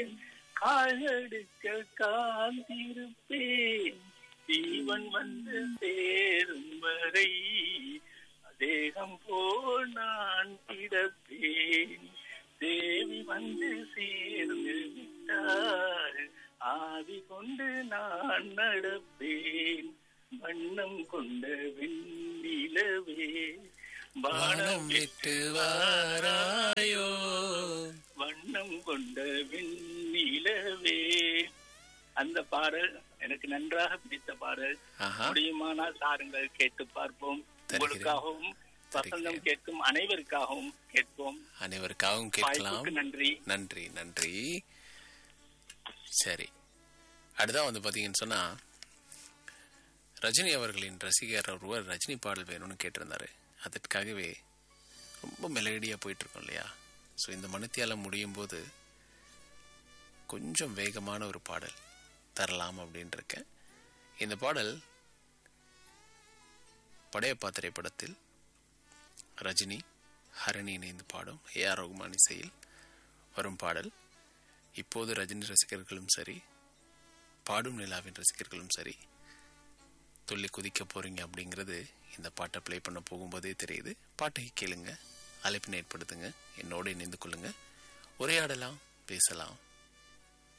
இருப்பேன் காயெடுக்க காந்திருப்பேன் ஜீவன் வந்து சேரும் வரை தேகம் போல் நான் கிடப்பேன் தேவி வந்து சேர்ந்து விட்டாள் ஆவி கொண்டு நான் நடப்பேன் வண்ணம் கொண்ட வெண்ணிலவே வானம் விட்டு வாராயோ வண்ணம் கொண்ட வெண்ணிலவே அந்த பாடல் எனக்கு நன்றாக பிடித்த பாடல் ஆஹா முடியுமானால் சாருங்கள் கேட்டு பார்ப்போம் தருகிறேன். உங்களுக்காகவும் வசந்தம் கேட்கும் அனைவருக்காகவும் கேட்போம் அனைவருக்காகவும் கேட்கலாம் வாய்ப்புக்கு நன்றி நன்றி நன்றி சரி அடுத்தா வந்து பாத்தீங்கன்னு சொன்னா ரஜினி அவர்களின் ரசிகர் ஒருவர் ரஜினி பாடல் வேணும்னு கேட்டிருந்தாரு அதற்காகவே ரொம்ப மெலடியா போயிட்டு இருக்கோம் இல்லையா ஸோ இந்த மணித்தியால முடியும் போது கொஞ்சம் வேகமான ஒரு பாடல் தரலாம் அப்படின்னு இருக்கேன் இந்த பாடல் படையப்பா திரைப்படத்தில் ரஜினி ஹரணி இணைந்து பாடும் ஏ ஆர் ரகுமான் இசையில் வரும் பாடல் இப்போது ரஜினி ரசிகர்களும் சரி பாடும் நிலாவின் ரசிகர்களும் சரி துள்ளி குதிக்க போறீங்க அப்படிங்கிறது இந்த பாட்டை ப்ளே பண்ண போகும்போதே தெரியுது பாட்டை கேளுங்க அழைப்பினை ஏற்படுத்துங்க என்னோடு இணைந்து கொள்ளுங்க உரையாடலாம் பேசலாம்